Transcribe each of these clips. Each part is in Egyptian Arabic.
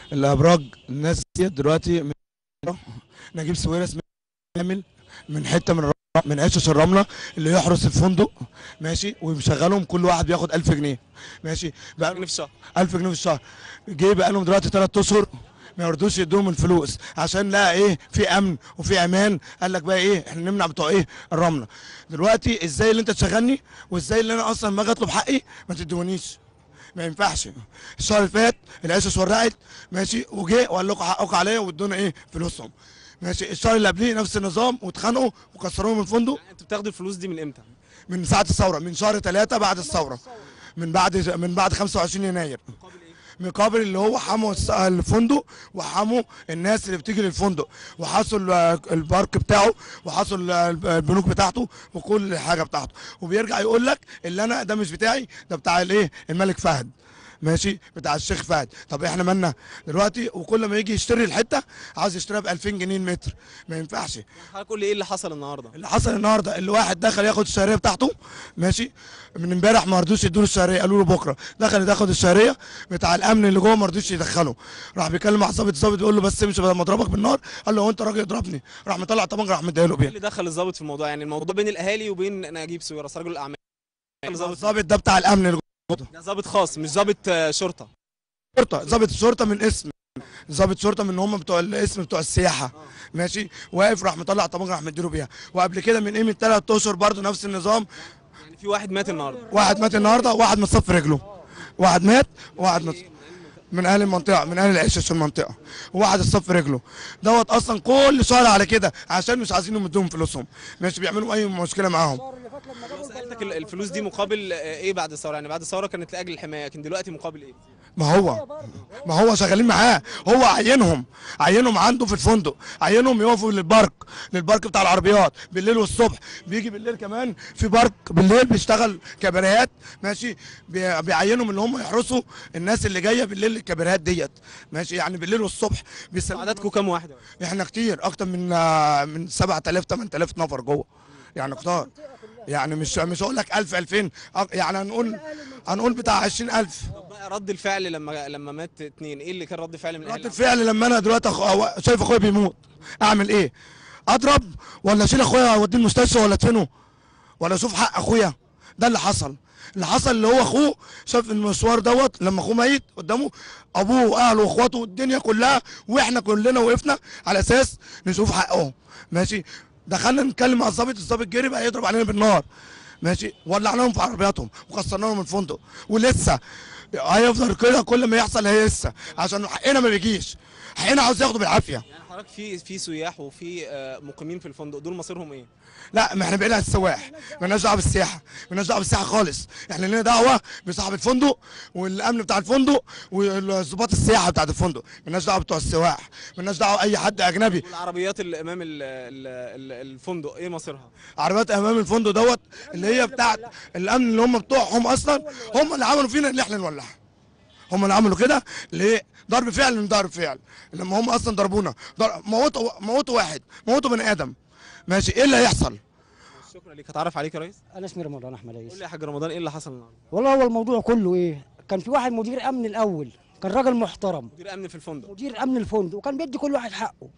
الابراج الناس دي دلوقتي من نجيب سويرس عامل من حته من الر- من عشش الرمله اللي يحرس الفندق ماشي ومشغلهم كل واحد بياخد 1000 جنيه ماشي بقى جنيه في الشهر 1000 جنيه في الشهر جه بقى لهم دلوقتي 3 اشهر ما يرضوش يدوهم الفلوس عشان لا ايه في امن وفي امان قال لك بقى ايه احنا نمنع بتوع ايه الرمله دلوقتي ازاي اللي انت تشغلني وازاي اللي انا اصلا ما اجي اطلب حقي ما تدونيش ما ينفعش الشهر اللي فات العيشه ورقت ماشي وجه وقال لكم حقكم عليا وادونا ايه فلوسهم ماشي الشهر اللي قبليه نفس النظام واتخانقوا وكسروهم الفندق انتوا بتاخدوا الفلوس دي من امتى من ساعه الثوره من شهر ثلاثة بعد الثوره من بعد من بعد 25 يناير مقابل اللي هو حموا الس- الفندق وحموا الناس اللي بتيجي للفندق وحصوا ال- البارك بتاعه وحصوا ال- البنوك بتاعته وكل حاجه بتاعته وبيرجع يقول لك اللي انا ده مش بتاعي ده بتاع الايه الملك فهد ماشي بتاع الشيخ فهد طب احنا مالنا دلوقتي وكل ما يجي يشتري الحته عاوز يشتريها ب 2000 جنيه المتر ما ينفعش حضرتك قول لي ايه اللي حصل النهارده اللي حصل النهارده اللي واحد دخل ياخد الشهريه بتاعته ماشي من امبارح ما رضوش يدوا له الشهريه قالوا له بكره دخل ياخد الشهريه بتاع الامن اللي جوه ما رضوش يدخله راح بيكلم مع ظابط الظابط بيقول له بس امشي بدل ما اضربك بالنار قال له هو انت راجل اضربني راح مطلع طبنجه راح مديها له ايه بيها اللي دخل الضابط في الموضوع يعني الموضوع بين الاهالي وبين نجيب سويرس رجل الاعمال ضابط الظابط ده بتاع الامن اللي جوه ده ضابط خاص مش ضابط آه، شرطه شرطه ظابط الشرطه من اسم ظابط شرطه من هم بتوع الاسم بتوع السياحه ماشي واقف راح مطلع طبنجه راح مديله بيها وقبل كده من قيمه ثلاث اشهر برضه نفس النظام يعني في واحد مات النهارده واحد مات النهارده واحد متصاب في رجله واحد مات وواحد مت... من اهل المنطقه من اهل العيشه في المنطقه وواحد اتصاب في رجله دوت اصلا كل شهر على كده عشان مش عايزين يدوهم فلوسهم مش بيعملوا اي مشكله معاهم سالتك ال- الفلوس دي مقابل آه، ايه بعد الثوره يعني بعد الثوره كانت لاجل الحمايه لكن دلوقتي مقابل ايه ما هو ما هو شغالين معاه هو عينهم عينهم عنده في الفندق عينهم يقفوا للبارك للبارك بتاع العربيات بالليل والصبح بيجي بالليل كمان في بارك بالليل بيشتغل كباريهات ماشي بي- بيعينهم اللي هم يحرسوا الناس اللي جايه بالليل الكباريهات ديت ماشي يعني بالليل والصبح بيسلموا عددكم كام واحد احنا كتير اكتر من آه، من 7000 8000 نفر جوه يعني كتار يعني مش مش هقول لك 1000 2000 أك- يعني هنقول هنقول بتاع 20000 طب بقى رد الفعل لما لما مات اتنين ايه اللي كان رد فعل من رد اهل الفعل لما انا دلوقتي أخ... أو- شايف اخويا بيموت اعمل ايه اضرب ولا اشيل اخويا اوديه المستشفى ولا ادفنه ولا اشوف حق اخويا ده اللي حصل اللي حصل اللي هو اخوه شاف المشوار دوت لما اخوه ميت قدامه ابوه واهله واخواته والدنيا كلها واحنا كلنا وقفنا على اساس نشوف حقهم ماشي دخلنا نتكلم مع الظابط الظابط جري بقى يضرب علينا بالنار ماشي ولعناهم في عربياتهم وكسرنا لهم الفندق ولسه هيفضل كده كل ما يحصل هي لسه عشان حقنا ما بيجيش حقنا عاوز ياخده بالعافيه يعني حضرتك في في سياح وفي آه، مقيمين في الفندق دول مصيرهم ايه لا ما احنا بعيد عن السواح مالناش دعوه بالسياحه مالناش دعوه بالسياحه خالص احنا لنا دعوه بصاحب الفندق والامن بتاع الفندق والظباط السياحه بتاعت الفندق مالناش دعوه بتوع السواح مالناش دعوه اي حد اجنبي والعربيات اللي امام ال- ال- ال- الفندق ايه مصيرها عربيات امام الفندق دوت اللي هي بتاعت الامن اللي هم بتوعهم اصلا هم اللي عملوا فينا اللي احنا نولعها هم اللي عملوا كده ليه ضرب فعل من ضرب فعل لما هم اصلا ضربونا ضر- موتوا موتوا واحد موتوا بني ادم ماشي ايه اللي هيحصل شكرا ليك هتعرف عليك يا ريس انا اسمي رمضان احمد قول عيسى لي يا حاج رمضان ايه اللي حصل النهارده والله هو الموضوع كله ايه كان في واحد مدير امن الاول كان راجل محترم مدير امن في الفندق مدير امن الفندق وكان بيدي كل واحد حقه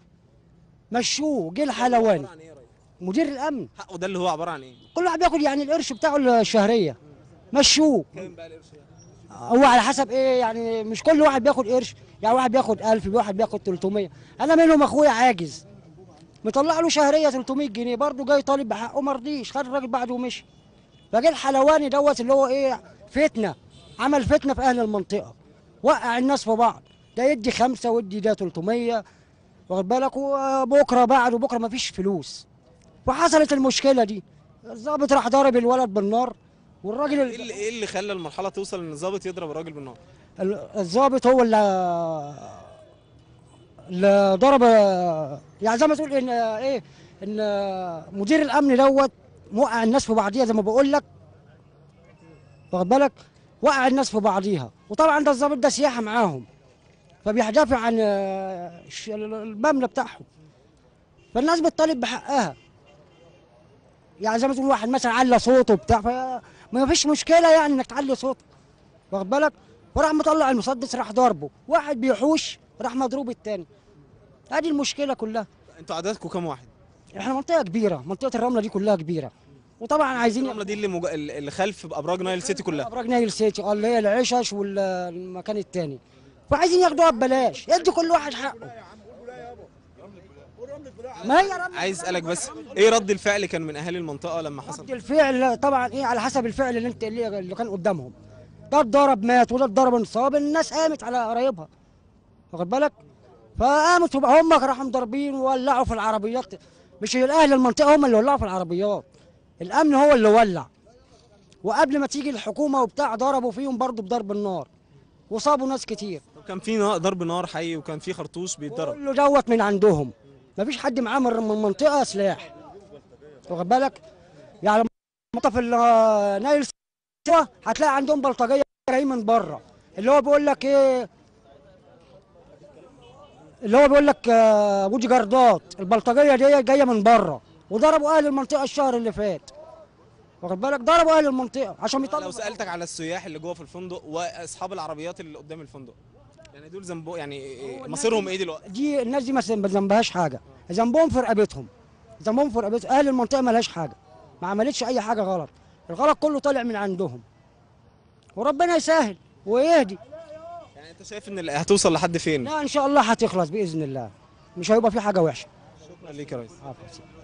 مشوه جه الحلواني عبارة عن ايه يا ريس؟ مدير الامن حقه ده اللي هو عباره عن ايه كل واحد بياخد يعني القرش بتاعه الشهريه مشوه كام بقى القرش ده؟ هو على حسب ايه يعني مش كل واحد بياخد قرش يعني واحد بياخد 1000 واحد بياخد 300 انا منهم اخويا عاجز مطلع له شهريه 300 جنيه برضه جاي طالب بحقه ما رضيش خد الراجل بعده ومشي فجه الحلواني دوت اللي هو ايه فتنه عمل فتنه في اهل المنطقه وقع الناس في بعض ده يدي خمسه ويدي ده 300 واخد بالك وبكره بعد وبكره ما فيش فلوس وحصلت المشكله دي الضابط راح ضارب الولد بالنار والراجل ايه اللي ايه اللي خلى المرحله توصل ان الضابط يضرب الراجل بالنار ال- الضابط هو اللي اللي ضرب يعني زي ما تقول ان ايه ان مدير الامن دوت موقع الناس في بعضيها زي ما بقول لك واخد بالك وقع الناس في بعضيها وطبعا ده الضابط ده سياحه معاهم فبيدافع عن آه، الش- المبنى بتاعهم فالناس بتطالب بحقها يعني زي ما تقول واحد مثلا على صوته بتاع فما فيش مشكله يعني انك تعلي صوتك واخد بالك وراح مطلع المسدس راح ضربه واحد بيحوش راح مضروب التاني هذه المشكله كلها انتوا عددكم كام واحد احنا منطقه كبيره منطقه الرمله دي كلها كبيره وطبعا عايزين الرمله دي اللي, مج... اللي خلف ابراج نايل سيتي كلها ابراج نايل سيتي اه اللي هي العشش والمكان التاني فعايزين ياخدوها ببلاش يدي كل واحد حقه ما هي رمله عايز اسالك بس ايه رد الفعل كان من اهالي المنطقه لما رد حصل الفعل طبعا ايه على حسب الفعل اللي انت اللي, اللي كان قدامهم ده اتضرب مات وده اتضرب انصاب الناس قامت على قرايبها واخد بالك فقامت وبقى هم راحوا مضربين وولعوا في العربيات مش اهل المنطقه هم اللي ولعوا في العربيات الامن هو اللي ولع وقبل ما تيجي الحكومه وبتاع ضربوا فيهم برضه بضرب النار وصابوا ناس كتير طب كان في نا- ضرب نار حي وكان في خرطوش بيتضرب كله دوت من عندهم مفيش حد معاه من من المنطقه سلاح واخد بالك يعني منطقه في ال- نايل سوا هتلاقي عندهم بلطجيه جايين من بره اللي هو بيقول لك ايه اللي هو بيقول لك آه، بوجي جاردات البلطجيه دي جايه من بره وضربوا اهل المنطقه الشهر اللي فات واخد بالك ضربوا اهل المنطقه عشان لو يطلعوا سالتك على السياح اللي جوه في الفندق واصحاب العربيات اللي قدام الفندق يعني دول ذنبه يعني إيه- مصيرهم ايه دلوقتي دي الناس دي ما ما ذنبهاش حاجه ذنبهم في رقبتهم ذنبهم في رقبتهم اهل المنطقه ما لهاش حاجه ما عملتش اي حاجه غلط الغلط كله طالع من عندهم وربنا يسهل ويهدي يعني انت شايف ان ال- هتوصل لحد فين لا ان شاء الله هتخلص باذن الله مش هيبقى في حاجه وحشه شكرا ليك يا ريس عفوا.